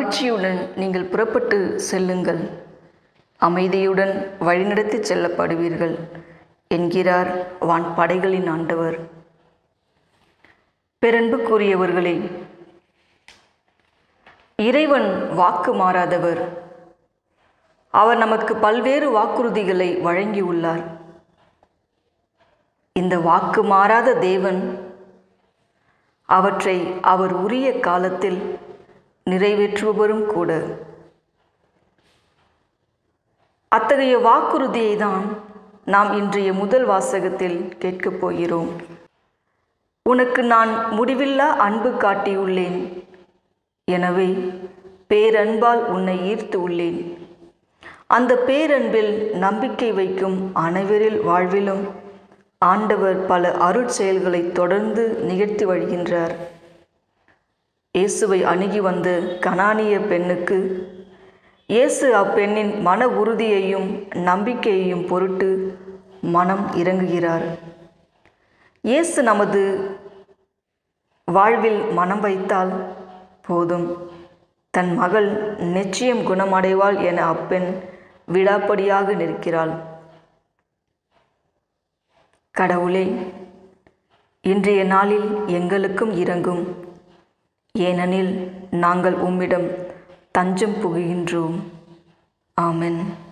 மகிழ்ச்சியுடன் நீங்கள் புறப்பட்டு செல்லுங்கள் அமைதியுடன் வழிநடத்தி செல்லப்படுவீர்கள் என்கிறார் வான் படைகளின் ஆண்டவர் பெரன்புக்குரியவர்களே இறைவன் வாக்கு மாறாதவர் அவர் நமக்கு பல்வேறு வாக்குறுதிகளை வழங்கியுள்ளார் இந்த வாக்கு மாறாத தேவன் அவற்றை அவர் உரிய காலத்தில் நிறைவேற்றுபவரும் கூட அத்தகைய வாக்குறுதியை தான் நாம் இன்றைய முதல் வாசகத்தில் கேட்கப் போகிறோம் உனக்கு நான் முடிவில்லா அன்பு காட்டியுள்ளேன் எனவே பேரன்பால் உன்னை ஈர்த்து உள்ளேன் அந்த பேரன்பில் நம்பிக்கை வைக்கும் அனைவரில் வாழ்விலும் ஆண்டவர் பல அருட்செயல்களை தொடர்ந்து நிகழ்த்தி வருகின்றார் இயேசுவை அணுகி வந்த கனானிய பெண்ணுக்கு இயேசு அப்பெண்ணின் மன உறுதியையும் நம்பிக்கையையும் பொருட்டு மனம் இறங்குகிறார் இயேசு நமது வாழ்வில் மனம் வைத்தால் போதும் தன் மகள் நிச்சயம் குணமடைவாள் என அப்பெண் விடாப்படியாக நிற்கிறாள் கடவுளே இன்றைய நாளில் எங்களுக்கும் இறங்கும் ஏனெனில் நாங்கள் உம்மிடம் தஞ்சம் புகுகின்றோம் ஆமென்